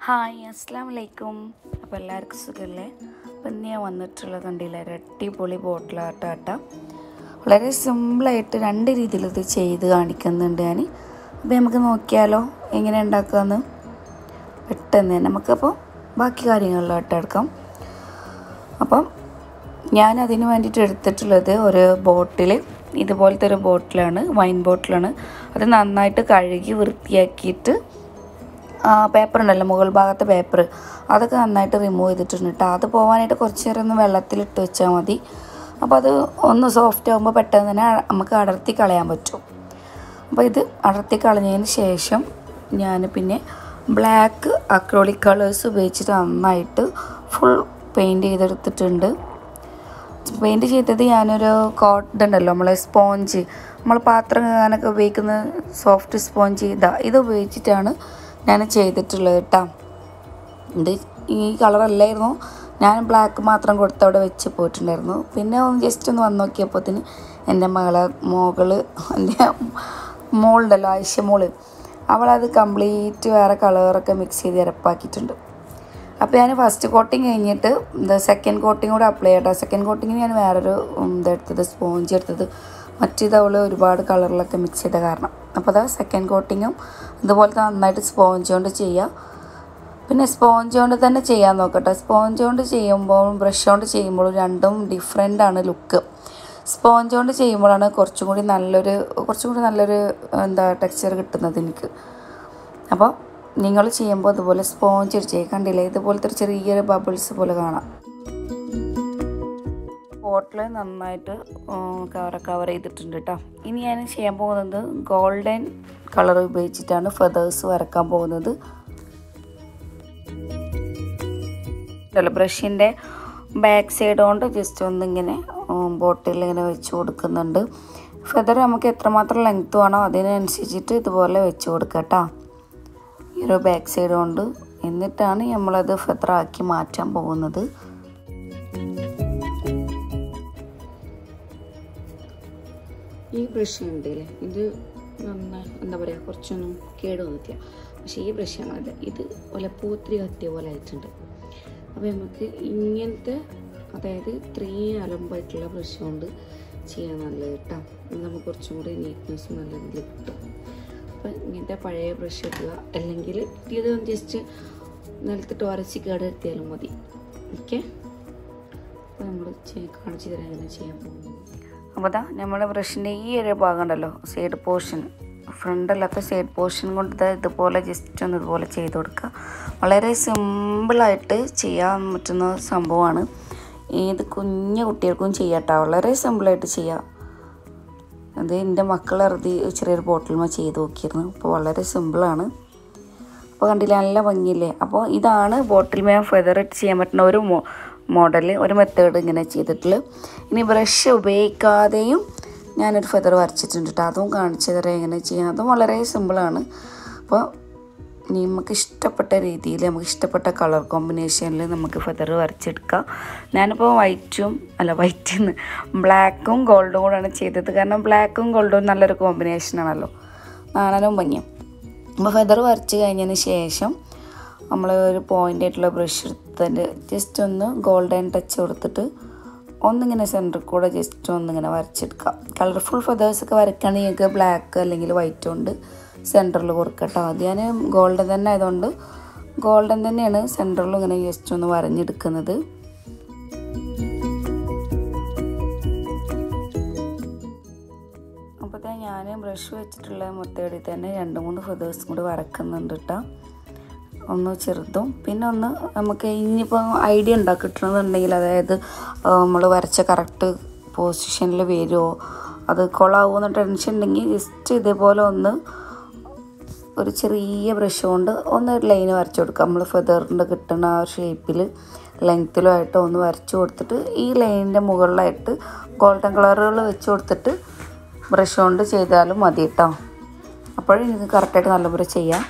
hi അസ്സാം വലൈക്കും അപ്പോൾ എല്ലാവർക്കും സുഖമല്ലേ അപ്പം ഇന്ന് ഞാൻ വന്നിട്ടുള്ളത് കണ്ടില്ല ഒരു അടിപൊളി ബോട്ടിലാട്ടാട്ട വളരെ സിമ്പിളായിട്ട് രണ്ട് രീതിയിൽ ഇത് ചെയ്ത് കാണിക്കുന്നുണ്ട് ഞാൻ അപ്പോൾ നമുക്ക് നോക്കിയാലോ എങ്ങനെ ഉണ്ടാക്കാമെന്ന് പെട്ടെന്ന് തന്നെ നമുക്കപ്പോൾ ബാക്കി കാര്യങ്ങളിലോട്ട് എടുക്കാം അപ്പം ഞാൻ അതിന് വേണ്ടിയിട്ട് എടുത്തിട്ടുള്ളത് ഒരു ബോട്ടിൽ ഇതുപോലത്തെ ഒരു ബോട്ടിലാണ് വൈൻ ബോട്ടിലാണ് അത് നന്നായിട്ട് കഴുകി വൃത്തിയാക്കിയിട്ട് പേപ്പർ ഉണ്ടല്ലോ മുകൾ ഭാഗത്തെ പേപ്പർ അതൊക്കെ നന്നായിട്ട് റിമൂവ് ചെയ്തിട്ടുണ്ട് കേട്ടോ അത് പോകാനായിട്ട് കുറച്ച് നേരം ഒന്ന് വെള്ളത്തിലിട്ട് വെച്ചാൽ മതി അപ്പോൾ അത് ഒന്ന് സോഫ്റ്റ് ആകുമ്പോൾ പെട്ടെന്ന് തന്നെ നമുക്ക് അടർത്തി കളയാൻ പറ്റും അപ്പോൾ ഇത് അടർത്തി കളഞ്ഞതിന് ശേഷം ഞാൻ പിന്നെ ബ്ലാക്ക് അക്രോളിക് കളേഴ്സ് ഉപയോഗിച്ചിട്ട് നന്നായിട്ട് ഫുൾ പെയിൻറ്റ് ചെയ്തെടുത്തിട്ടുണ്ട് പെയിൻറ്റ് ചെയ്തത് ഞാനൊരു കോട്ട് ഉണ്ടല്ലോ നമ്മളെ സ്പോഞ്ച് നമ്മൾ പാത്രം കഴുകാനൊക്കെ ഉപയോഗിക്കുന്ന സോഫ്റ്റ് സ്പോഞ്ച് ഇതാ ഇത് ഉപയോഗിച്ചിട്ടാണ് ഞാൻ ചെയ്തിട്ടുള്ളത് കേട്ടോ ഇത് ഈ കളറല്ലായിരുന്നു ഞാൻ ബ്ലാക്ക് മാത്രം കൊടുത്ത് അവിടെ വെച്ച് പോയിട്ടുണ്ടായിരുന്നു പിന്നെ ഒന്ന് ജസ്റ്റ് ഒന്ന് വന്ന് നോക്കിയപ്പോഴത്തേന് എൻ്റെ മകളെ മോകള് എൻ്റെ മോളുണ്ടല്ലോ ആയിഷ മോള് അവളത് കംപ്ലീറ്റ് വേറെ കളറൊക്കെ മിക്സ് ചെയ്ത് ഇരപ്പാക്കിയിട്ടുണ്ട് അപ്പോൾ ഞാൻ ഫസ്റ്റ് കോട്ടിങ് കഴിഞ്ഞിട്ട് എന്താ സെക്കൻഡ് കോട്ടിങ് കൂടെ അപ്ലൈ ചെയ്യട്ടെ സെക്കൻഡ് കോട്ടിങ്ങിന് ഞാൻ വേറൊരു ഇതെടുത്തത് സ്പോഞ്ച് എടുത്തത് മറ്റേത് അവൾ ഒരുപാട് കളറിലൊക്കെ മിക്സ് ചെയ്ത കാരണം അപ്പോൾ അതാ സെക്കൻഡ് കോട്ടിങ്ങും ഇതുപോലത്തെ നന്നായിട്ട് സ്പോഞ്ച് കൊണ്ട് ചെയ്യുക പിന്നെ സ്പോഞ്ച് കൊണ്ട് തന്നെ ചെയ്യാൻ നോക്കട്ടെ സ്പോഞ്ച് കൊണ്ട് ചെയ്യുമ്പോഴും ബ്രഷ് കൊണ്ട് ചെയ്യുമ്പോഴും രണ്ടും ഡിഫറെൻ്റ് ആണ് ലുക്ക് സ്പോഞ്ച് കൊണ്ട് ചെയ്യുമ്പോഴാണ് കുറച്ചും കൂടി നല്ലൊരു കുറച്ചും കൂടി നല്ലൊരു എന്താ ടെക്സ്ചർ കിട്ടുന്നത് എനിക്ക് അപ്പോൾ നിങ്ങൾ ചെയ്യുമ്പോൾ അതുപോലെ സ്പോഞ്ച് ചെയ്യുക കണ്ടില്ലേ ഇതുപോലത്തെ ഒരു ചെറിയൊരു ബബിൾസ് പോലെ കാണാം ബോട്ടിൽ നന്നായിട്ട് കവർ കവർ ചെയ്തിട്ടുണ്ട് കേട്ടോ ഇനി ഞാൻ ചെയ്യാൻ പോകുന്നത് ഗോൾഡൻ കളർ ഉപയോഗിച്ചിട്ടാണ് ഫെതേഴ്സ് വരക്കാൻ പോകുന്നത് ബ്രഷിൻ്റെ ബാക്ക് സൈഡ് കൊണ്ട് ജസ്റ്റ് ഒന്നിങ്ങനെ ബോട്ടിൽ ഇങ്ങനെ വെച്ച് കൊടുക്കുന്നുണ്ട് ഫെദർ നമുക്ക് എത്രമാത്രം ലെങ്ത് വേണോ അതിനനുസരിച്ചിട്ട് ഇതുപോലെ വെച്ച് കൊടുക്കുക കേട്ടോ ഈ ഒരു ബാക്ക് സൈഡ് കൊണ്ട് എന്നിട്ടാണ് നമ്മളത് ഫെദറാക്കി മാറ്റാൻ പോകുന്നത് ഈ ബ്രഷ് ഉണ്ടല്ലേ ഇത് നന്നായി എന്താ പറയുക കുറച്ചൊന്നും കേട് വന്നിട്ടില്ല പക്ഷേ ഈ ബ്രഷാണ് അത് ഇത് ഒലപ്പൂത്തിരി കത്തിയ പോലെ ആയിട്ടുണ്ട് അപ്പോൾ നമുക്ക് ഇങ്ങനത്തെ അതായത് ഇത്രയും അലമ്പായിട്ടുള്ള ബ്രഷ് കൊണ്ട് ചെയ്യാൻ നല്ലത് കേട്ടോ നമുക്ക് കുറച്ചും കൂടി നീറ്റ്നെസ് നല്ല രീതിയിൽ കിട്ടും അപ്പോൾ ഇങ്ങനത്തെ പഴയ ബ്രഷ് ഇടുക അല്ലെങ്കിൽ ഇത് ജസ്റ്റ് നിലത്തിട്ട് ഉരച്ച് കേടെടുത്തിയാലും മതി ഓക്കെ അപ്പോൾ നമ്മൾ കാണിച്ചു തരാൻ എങ്ങനെ ചെയ്യാൻ പോകുന്നത് അപ്പോൾ അതാ നമ്മുടെ ബ്രഷിൻ്റെ ഈ ഒരു ഭാഗം ഉണ്ടല്ലോ സൈഡ് പോർഷൻ ഫ്രണ്ടല്ലാത്ത സൈഡ് പോർഷൻ കൊണ്ട് ഇതുപോലെ ജസ്റ്റ് ഒന്ന് ഇതുപോലെ ചെയ്ത് കൊടുക്കുക വളരെ സിമ്പിളായിട്ട് ചെയ്യാൻ പറ്റുന്ന സംഭവമാണ് ഏത് കുഞ്ഞു കുട്ടികൾക്കും ചെയ്യാട്ടോ വളരെ സിമ്പിളായിട്ട് ചെയ്യാം അത് എൻ്റെ മക്കൾ ഇറതി ചെറിയൊരു ബോട്ടിൽമ ചെയ്ത് നോക്കിയിരുന്നു അപ്പോൾ വളരെ സിമ്പിളാണ് അപ്പോൾ കണ്ടില്ല നല്ല ഭംഗിയില്ലേ അപ്പോൾ ഇതാണ് ബോട്ടിൽ മേ ഫെതറിട്ട് ചെയ്യാൻ പറ്റുന്ന ഒരു മോ മോഡൽ ഒരു മെത്തേഡ് ഇങ്ങനെ ചെയ്തിട്ടുള്ളത് ഇനി ബ്രഷ് ഉപയോഗിക്കാതെയും ഞാനൊരു ഫെദർ വരച്ചിട്ടുണ്ട് കേട്ടോ അതും കാണിച്ചു തരാം എങ്ങനെ ചെയ്യാം അതും വളരെ സിമ്പിളാണ് അപ്പോൾ നമുക്ക് ഇഷ്ടപ്പെട്ട രീതിയിൽ നമുക്ക് ഇഷ്ടപ്പെട്ട കളർ കോമ്പിനേഷനിൽ നമുക്ക് ഫെദർ വരച്ചെടുക്കാം ഞാനിപ്പോൾ വൈറ്റും അല്ല വൈറ്റിൽ നിന്ന് ബ്ലാക്കും ഗോൾഡും കൂടെയാണ് ചെയ്തത് കാരണം ബ്ലാക്കും ഗോൾഡും നല്ലൊരു കോമ്പിനേഷനാണല്ലോ കാണാനും ഭംഗിയും അപ്പോൾ ഫെദർ വരച്ച് കഴിഞ്ഞതിന് ശേഷം നമ്മൾ ഒരു പോയിൻ്റ് ആയിട്ടുള്ള ബ്രഷ് എടുത്തിട്ട് ജസ്റ്റ് ഒന്ന് ഗോൾഡൻ ടച്ച് കൊടുത്തിട്ട് ഒന്നിങ്ങനെ സെൻറ്ററിൽ കൂടെ ജസ്റ്റ് ഒന്നിങ്ങനെ വരച്ചെടുക്കാം കളർഫുൾ ഫെതേഴ്സൊക്കെ വരയ്ക്കുകയാണെങ്കിൽ നിങ്ങൾക്ക് ബ്ലാക്ക് അല്ലെങ്കിൽ വൈറ്റ് കൊണ്ട് സെൻറ്ററിൽ കൊടുക്കട്ടോ അത് ഞാൻ ഗോൾഡൻ തന്നെ ആയതുകൊണ്ട് ഗോൾഡൻ തന്നെയാണ് സെൻറ്ററിൽ ഇങ്ങനെ ജസ്റ്റ് ഒന്ന് വരഞ്ഞെടുക്കുന്നത് അപ്പോൾ ഞാൻ ബ്രഷ് വെച്ചിട്ടുള്ള മെത്തേഡിൽ തന്നെ രണ്ട് മൂന്ന് ഫെതേഴ്സും കൂടി വരക്കുന്നുണ്ട് കേട്ടോ ഒന്ന് ചെറുതും പിന്നെ ഒന്ന് നമുക്ക് ഇനിയിപ്പോൾ ഐഡിയ ഉണ്ടാക്കി കിട്ടണമെന്നുണ്ടെങ്കിൽ അതായത് നമ്മൾ വരച്ച കറക്റ്റ് പൊസിഷനിൽ വരുമോ അത് കൊളാവുമെന്ന് ടെൻഷൻ ഉണ്ടെങ്കിൽ ജസ്റ്റ് ഇതേപോലെ ഒന്ന് ഒരു ചെറിയ ബ്രഷ് കൊണ്ട് ഒന്ന് ഒരു ലൈൻ വരച്ചു കൊടുക്കുക നമ്മൾ ഫെദറിൻ്റെ കിട്ടുന്ന ആ ഷേപ്പിൽ ലെങ്ത്തിലുമായിട്ട് ഒന്ന് വരച്ചു കൊടുത്തിട്ട് ഈ ലൈനിൻ്റെ മുകളിലായിട്ട് ഗോൾഡൻ കളറുകൾ വെച്ച് കൊടുത്തിട്ട് ബ്രഷ് കൊണ്ട് ചെയ്താലും മതി കേട്ടോ അപ്പോഴും എനിക്ക് കറക്റ്റായിട്ട് നല്ലപോലെ ചെയ്യാം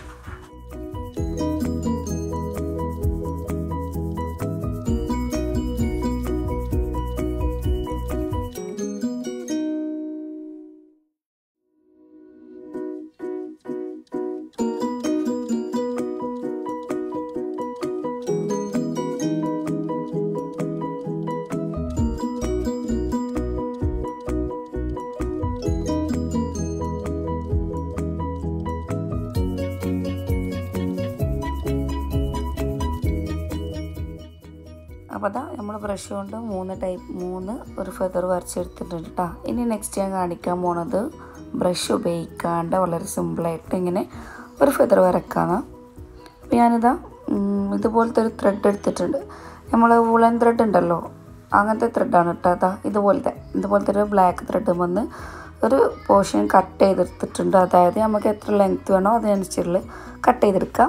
അപ്പോൾ അതാ നമ്മൾ ബ്രഷ് കൊണ്ട് മൂന്ന് ടൈപ്പ് മൂന്ന് ഒരു ഫെദർ വരച്ചെടുത്തിട്ടുണ്ട് കേട്ടോ ഇനി നെക്സ്റ്റ് ഞാൻ കാണിക്കാൻ പോണത് ബ്രഷ് ഉപയോഗിക്കാണ്ട് വളരെ സിമ്പിളായിട്ട് ഇങ്ങനെ ഒരു ഫെദർ വരക്കാന്ന് അപ്പോൾ ഞാനിതാ ഉം, ഇതുപോലത്തെ ഒരു ത്രെഡ് എടുത്തിട്ടുണ്ട് നമ്മൾ വുളൻ ത്രെഡ് ഉണ്ടല്ലോ അങ്ങനത്തെ ത്രെഡാണ് കേട്ടോ അതാ ഇതുപോലത്തെ ഇതുപോലത്തെ ഒരു ബ്ലാക്ക് ത്രെഡ് വന്ന് ഒരു പോർഷൻ കട്ട് ചെയ്തെടുത്തിട്ടുണ്ട് അതായത് നമുക്ക് എത്ര ലെങ്ത് വേണോ അതിനനുസരിച്ചുള്ള കട്ട് ചെയ്തെടുക്കാം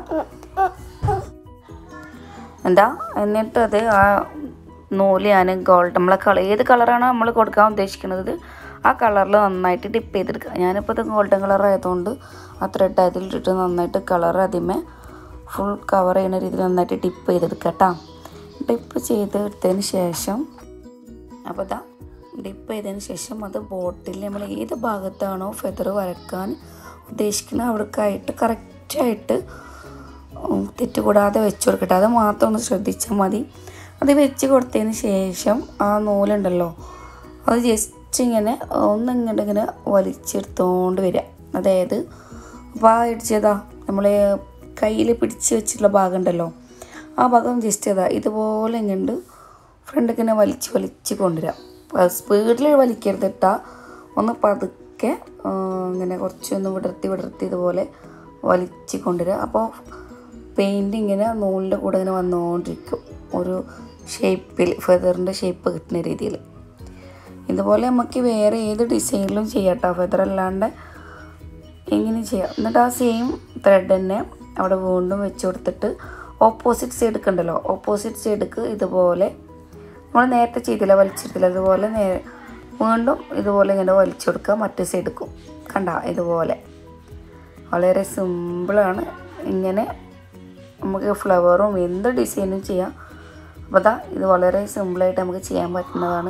എന്താ എന്നിട്ട് അത് ആ നൂല് ഞാൻ ഗോൾഡ് നമ്മളെ കളർ ഏത് കളറാണോ നമ്മൾ കൊടുക്കാൻ ഉദ്ദേശിക്കുന്നത് ആ കളറിൽ നന്നായിട്ട് ഡിപ്പ് ചെയ്തെടുക്കുക ഞാനിപ്പോൾ ഇത് ഗോൾഡൻ കളർ ആയതുകൊണ്ട് ആ ത്രെഡ് അതിലിട്ടിട്ട് നന്നായിട്ട് കളർ അതിമേ ഫുൾ കവർ ചെയ്യുന്ന രീതിയിൽ നന്നായിട്ട് ഡിപ്പ് ചെയ്തെടുക്കുക കേട്ടോ ഡിപ്പ് ചെയ്ത് എടുത്തതിന് ശേഷം അപ്പോൾ ഇതാ ഡിപ്പ് ചെയ്തതിന് ശേഷം അത് ബോട്ടിൽ നമ്മൾ ഏത് ഭാഗത്താണോ ഫെദർ വരക്കാൻ ഉദ്ദേശിക്കുന്നത് അവിടേക്കായിട്ട് കറക്റ്റായിട്ട് തെറ്റുകൂടാതെ വെച്ച് കൊടുക്കട്ടെ അത് മാത്രം ഒന്ന് ശ്രദ്ധിച്ചാൽ മതി അത് വെച്ച് കൊടുത്തതിന് ശേഷം ആ നൂലുണ്ടല്ലോ അത് ജസ്റ്റ് ഇങ്ങനെ ഒന്നിങ്ങോട്ട് ഇങ്ങനെ വലിച്ചെടുത്തോണ്ട് വരിക അതായത് അപ്പോൾ ആ ഇടിച്ചതാ നമ്മൾ കയ്യിൽ പിടിച്ച് വെച്ചിട്ടുള്ള ഭാഗം ഉണ്ടല്ലോ ആ ഭാഗം ജസ്റ്റ് അതാ ഇതുപോലെ ഇങ്ങോട്ട് ഫ്രണ്ടിൽ ഇങ്ങനെ വലിച്ച് വലിച്ച് കൊണ്ടുവരാം സ്പീഡിൽ വലിക്കരുത് ഇട്ടാ ഒന്ന് പതുക്കെ ആ, ഇങ്ങനെ കുറച്ചൊന്ന് വിടർത്തി വിടർത്തി ഇതുപോലെ വലിച്ച് കൊണ്ടുവരിക അപ്പോൾ പെയിൻറ് ഇങ്ങനെ നൂലിൻ്റെ കൂടെ ഇങ്ങനെ വന്നുകൊണ്ടിരിക്കും ഒരു ഷേപ്പിൽ ഫെദറിൻ്റെ ഷേപ്പ് കിട്ടുന്ന രീതിയിൽ ഇതുപോലെ നമുക്ക് വേറെ ഏത് ഡിസൈനിലും ചെയ്യാം കേട്ടോ ഫെദർ അല്ലാണ്ട് എങ്ങനെ ചെയ്യാം എന്നിട്ട് ആ സെയിം ത്രെഡ് തന്നെ അവിടെ വീണ്ടും വെച്ച് കൊടുത്തിട്ട് ഓപ്പോസിറ്റ് സൈഡ് ഉണ്ടല്ലോ ഓപ്പോസിറ്റ് സൈഡിക്ക് ഇതുപോലെ നമ്മൾ നേരത്തെ ചെയ്തില്ല വലിച്ചെടുത്തില്ല അതുപോലെ നേ വീണ്ടും ഇതുപോലെ ഇങ്ങനെ വലിച്ചു കൊടുക്കുക മറ്റേ സൈഡിക്കും കണ്ട ഇതുപോലെ വളരെ സിമ്പിളാണ് ഇങ്ങനെ നമുക്ക് ഫ്ലവറും എന്ത് ഡിസൈനും ചെയ്യാം അപ്പോൾ ദാ ഇത് വളരെ സിമ്പിളായിട്ട് നമുക്ക് ചെയ്യാൻ പറ്റുന്നതാണ്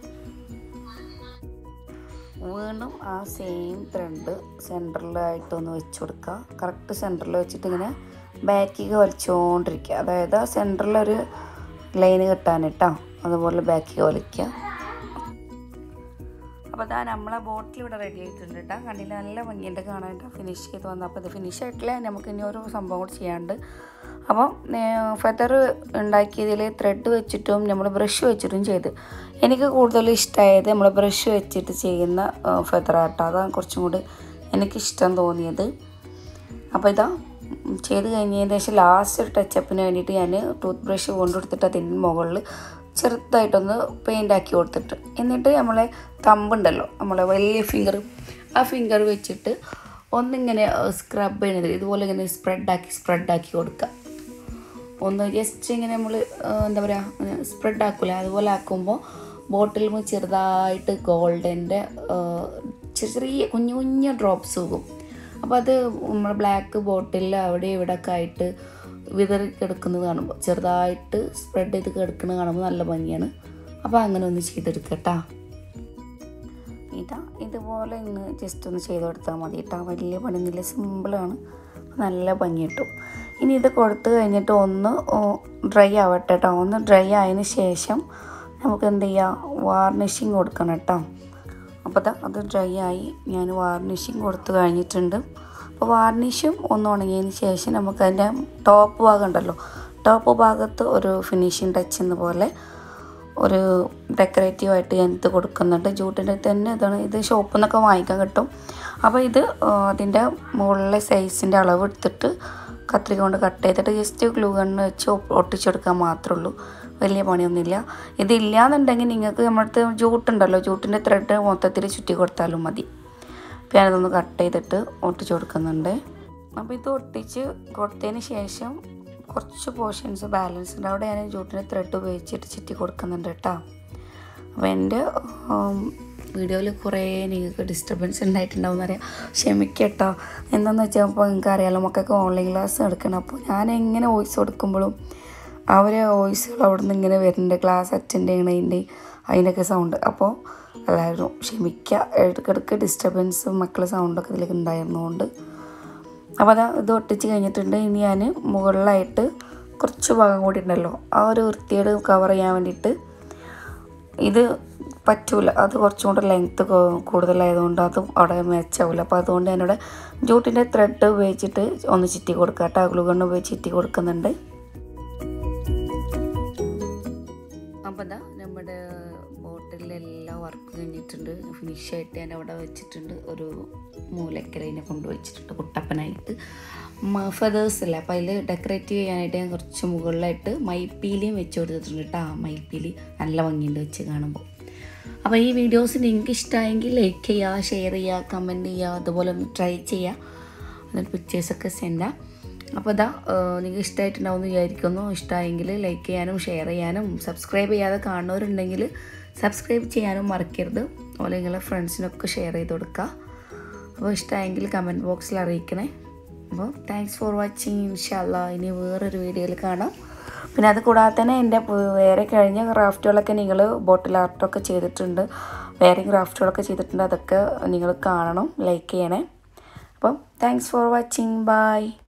വീണ്ടും ആ സെയിം ത്രെഡ് സെൻറ്ററിലായിട്ടൊന്ന് വെച്ച് കൊടുക്കുക കറക്റ്റ് സെൻറ്ററിൽ വെച്ചിട്ട് ഇങ്ങനെ ബാക്കിക്ക് വലിച്ചുകൊണ്ടിരിക്കുക അതായത് ആ സെൻറ്ററിലൊരു ലൈന് കിട്ടാനിട്ടോ അതുപോലെ ബാക്കിക്ക് വലിക്കുക അപ്പോൾ അതാ നമ്മളെ ബോട്ടിൽ ഇവിടെ റെഡി ആയിട്ടുണ്ട് കേട്ടോ കണ്ണിൽ നല്ല ഭംഗിയുണ്ട് കാണാനായിട്ട് ഫിനിഷ് ചെയ്ത് വന്നു അപ്പോൾ ഇത് ഫിനിഷ് ആയിട്ടില്ല നമുക്ക് ഇനി ഒരു സംഭവം കൂടി ചെയ്യാണ്ട് അപ്പം ഫെദർ ഉണ്ടാക്കിയതിൽ ത്രെഡ് വെച്ചിട്ടും നമ്മൾ ബ്രഷ് വെച്ചിട്ടും ചെയ്ത് എനിക്ക് കൂടുതൽ ഇഷ്ടമായത് നമ്മൾ ബ്രഷ് വെച്ചിട്ട് ചെയ്യുന്ന ഫെദർ ആട്ടോ അതാണ് കുറച്ചും കൂടി എനിക്കിഷ്ടം തോന്നിയത് അപ്പോൾ ഇതാ ഉം, ചെയ്ത് കഴിഞ്ഞതിന് ശേഷം ലാസ്റ്റ് ഒരു ടച്ചപ്പിന് വേണ്ടിയിട്ട് ഞാൻ ടൂത്ത് ബ്രഷ് കൊണ്ടുകൊടുത്തിട്ട് അതിന് മുകളിൽ ചെറുതായിട്ടൊന്ന് പെയിൻ്റ് ആക്കി കൊടുത്തിട്ട് എന്നിട്ട് നമ്മളെ തമ്പുണ്ടല്ലോ നമ്മളെ വലിയ ഫിംഗർ ആ ഫിംഗർ വെച്ചിട്ട് ഒന്നിങ്ങനെ സ്ക്രബ് ചെയ്യണത് ഇതുപോലെ ഇങ്ങനെ സ്പ്രെഡാക്കി സ്പ്രെഡാക്കി കൊടുക്കുക ഒന്ന് ജസ്റ്റ് ഇങ്ങനെ നമ്മൾ എന്താ പറയുക സ്പ്രെഡ് ആക്കൂല അതുപോലെ ആക്കുമ്പോൾ ബോട്ടിൽ ചെറുതായിട്ട് ഗോൾഡൻ്റെ ചെറിയ കുഞ്ഞു കുഞ്ഞു ഡ്രോപ്സ് പോകും അപ്പോൾ അത് നമ്മൾ ബ്ലാക്ക് ബോട്ടിലിൽ അവിടെ ഇവിടെ ഒക്കെ ആയിട്ട് വിതറി കിടക്കുന്നത് കാണുമ്പോൾ ചെറുതായിട്ട് സ്പ്രെഡ് ചെയ്ത് കിടക്കുന്നത് കാണുമ്പോൾ നല്ല ഭംഗിയാണ് അപ്പോൾ അങ്ങനെ ഒന്ന് ചെയ്തെടുക്കട്ടാ ഇതാ ഇതുപോലെ ഇന്ന് ജസ്റ്റ് ഒന്ന് ചെയ്ത് കൊടുത്താൽ മതി കേട്ടോ വലിയ പണിയൊന്നുമില്ല സിമ്പിളാണ് നല്ല ഭംഗി കിട്ടും ഇനി ഇത് കൊടുത്തു കഴിഞ്ഞിട്ട് ഒന്ന് ഡ്രൈ ആവട്ടെ കേട്ടോ ഒന്ന് ഡ്രൈ ആയതിന് ശേഷം നമുക്ക് എന്ത് ചെയ്യാം വാർണിഷിങ് കൊടുക്കണം കേട്ടോ അപ്പോൾ ദാ അത് ഡ്രൈ ആയി ഞാൻ വാർണിഷിങ് കൊടുത്തു കഴിഞ്ഞിട്ടുണ്ട് അപ്പോൾ വാർണിഷും ഒന്ന് ഉണങ്ങിയതിന് ശേഷം നമുക്ക് അതിൻ്റെ ടോപ്പ് ഭാഗം ഉണ്ടല്ലോ ടോപ്പ് ഭാഗത്ത് ഒരു ഫിനിഷിങ് ടച്ച് എന്ന പോലെ ഒരു ഡെക്കറേറ്റീവ് ആയിട്ട് ഞാൻ ഇത് കൊടുക്കുന്നുണ്ട് ജൂട്ടിൻ്റെ തന്നെ ഇതാണ് ഇത് ഷോപ്പിൽ നിന്നൊക്കെ വാങ്ങിക്കാൻ കിട്ടും അപ്പോൾ ഇത് ആ, അതിൻ്റെ മുകളിലെ സൈസിൻ്റെ അളവ് എടുത്തിട്ട് കത്രിക കൊണ്ട് കട്ട് ചെയ്തിട്ട് ജസ്റ്റ് ഗ്ലൂ ഗണ്ണ് വെച്ച് ഒപ്പ് ഒട്ടിച്ചെടുക്കാൻ മാത്രമേ ഉള്ളൂ വലിയ പണിയൊന്നുമില്ല ഇതില്ലാന്നുണ്ടെങ്കിൽ നിങ്ങൾക്ക് നമ്മളടുത്ത് ജൂട്ടുണ്ടല്ലോ ജൂട്ടിൻ്റെ ത്രെഡ് മൊത്തത്തിൽ ചുറ്റി കൊടുത്താലും മതി അപ്പോൾ ഞാനതൊന്ന് കട്ട് ചെയ്തിട്ട് ഒട്ടിച്ച് കൊടുക്കുന്നുണ്ട് അപ്പോൾ ഇത് ഒട്ടിച്ച് കൊടുത്തതിന് ശേഷം കുറച്ച് പോർഷൻസ് ബാലൻസ് ഉണ്ട് അവിടെ ഞാൻ ജൂട്ടിൻ്റെ ത്രെഡ് ഉപയോഗിച്ചിട്ട് ചുറ്റി കൊടുക്കുന്നുണ്ട് കേട്ടോ അപ്പോൾ എൻ്റെ വീഡിയോയിൽ കുറേ നിങ്ങൾക്ക് ഡിസ്റ്റർബൻസ് ഉണ്ടായിട്ടുണ്ടാവും എന്നറിയാം ക്ഷമിക്കട്ടോ എന്താണെന്ന് വെച്ചാൽ ഇപ്പോൾ നിങ്ങൾക്ക് അറിയാലോ മക്കൾക്ക് ഓൺലൈൻ ക്ലാസ് എടുക്കണം അപ്പോൾ ഞാൻ എങ്ങനെ വോയിസ് കൊടുക്കുമ്പോഴും അവരെ വോയിസുകൾ അവിടെ നിന്ന് ഇങ്ങനെ വരുന്നുണ്ട് ക്ലാസ് അറ്റൻഡ് ചെയ്യണതിൻ്റെ അതിൻ്റെയൊക്കെ സൗണ്ട് അപ്പോൾ എല്ലാവരും ക്ഷമിക്കുക ഇടയ്ക്കിടയ്ക്ക് ഡിസ്റ്റർബൻസും മക്കളെ സൗണ്ടൊക്കെ ഇതിലേക്ക് ഉണ്ടായിരുന്നതുകൊണ്ട് അപ്പോൾ അതാ ഇത് ഒട്ടിച്ച് കഴിഞ്ഞിട്ടുണ്ട് ഇനി ഞാൻ മുകളിലായിട്ട് കുറച്ച് ഭാഗം കൂടി ഉണ്ടല്ലോ ആ ഒരു വൃത്തിയോട് കവർ ചെയ്യാൻ വേണ്ടിയിട്ട് ഇത് പറ്റൂല അത് കുറച്ചും കൂടെ ലെങ്ത്ത് കൂടുതലായതുകൊണ്ട് അതും അവിടെ മാച്ചാവില്ല അപ്പോൾ അതുകൊണ്ട് ഞാനിവിടെ ജൂട്ടിൻ്റെ ത്രെഡ് ഉപയോഗിച്ചിട്ട് ഒന്ന് ചുറ്റി കൊടുക്കുക കേട്ടോ ഗ്ലൂ ഗണ്ണ് ഉപയോഗിച്ച് ചുറ്റി കൊടുക്കുന്നുണ്ട് അപ്പോൾ അതാ നമ്മുടെ ബോട്ടിലെല്ലാം വർക്ക് കഴിഞ്ഞിട്ടുണ്ട് ഫിനിഷായിട്ട് ഞാൻ അവിടെ വെച്ചിട്ടുണ്ട് ഒരു മൂലക്കൽ അതിനെ കൊണ്ടുവച്ചിട്ടുണ്ട് കുട്ടപ്പനായിട്ട് ഫെതേഴ്സ് അല്ല അപ്പോൾ അതിൽ ഡെക്കറേറ്റ് ചെയ്യാനായിട്ട് ഞാൻ കുറച്ച് മുകളിലായിട്ട് മൈപ്പീലിയും വെച്ച് കൊടുത്തിട്ടുണ്ട് കേട്ടോ ആ മൈപ്പീലി നല്ല ഭംഗിയുണ്ട് വെച്ച് കാണുമ്പോൾ അപ്പോൾ ഈ വീഡിയോസ് നിങ്ങൾക്ക് ഇഷ്ടമായെങ്കിൽ ലൈക്ക് ചെയ്യുക ഷെയർ ചെയ്യുക കമൻറ്റ് ചെയ്യുക അതുപോലെ ഒന്ന് ട്രൈ ചെയ്യുക എന്നിട്ട് പിക്ചേഴ്സൊക്കെ സെൻഡ് ചെയ്യാം അപ്പോൾ ഇതാ നിങ്ങൾക്ക് ഇഷ്ടമായിട്ടുണ്ടാവും എന്ന് വിചാരിക്കുന്നു ഇഷ്ടമായെങ്കിൽ ലൈക്ക് ചെയ്യാനും ഷെയർ ചെയ്യാനും സബ്സ്ക്രൈബ് ചെയ്യാതെ കാണുന്നവരുണ്ടെങ്കിൽ സബ്സ്ക്രൈബ് ചെയ്യാനും മറക്കരുത് അതുപോലെ നിങ്ങളെ ഫ്രണ്ട്സിനൊക്കെ ഷെയർ ചെയ്ത് കൊടുക്കുക അപ്പോൾ ഇഷ്ടമായെങ്കിൽ കമൻറ്റ് ബോക്സിൽ അറിയിക്കണേ അപ്പോൾ താങ്ക്സ് ഫോർ വാച്ചിങ് ഇൻഷാല്ല ഇനി വേറൊരു വീഡിയോയിൽ കാണാം പിന്നെ അത് കൂടാതെ തന്നെ എൻ്റെ പു- വേറെ കഴിഞ്ഞ ക്രാഫ്റ്റുകളൊക്കെ നിങ്ങൾ ബോട്ടിൽ ആർട്ടൊക്കെ ചെയ്തിട്ടുണ്ട് വേറെ ക്രാഫ്റ്റുകളൊക്കെ ചെയ്തിട്ടുണ്ട് അതൊക്കെ നിങ്ങൾ കാണണം ലൈക്ക് ചെയ്യണേ അപ്പം താങ്ക്സ് ഫോർ വാച്ചിങ് ബൈ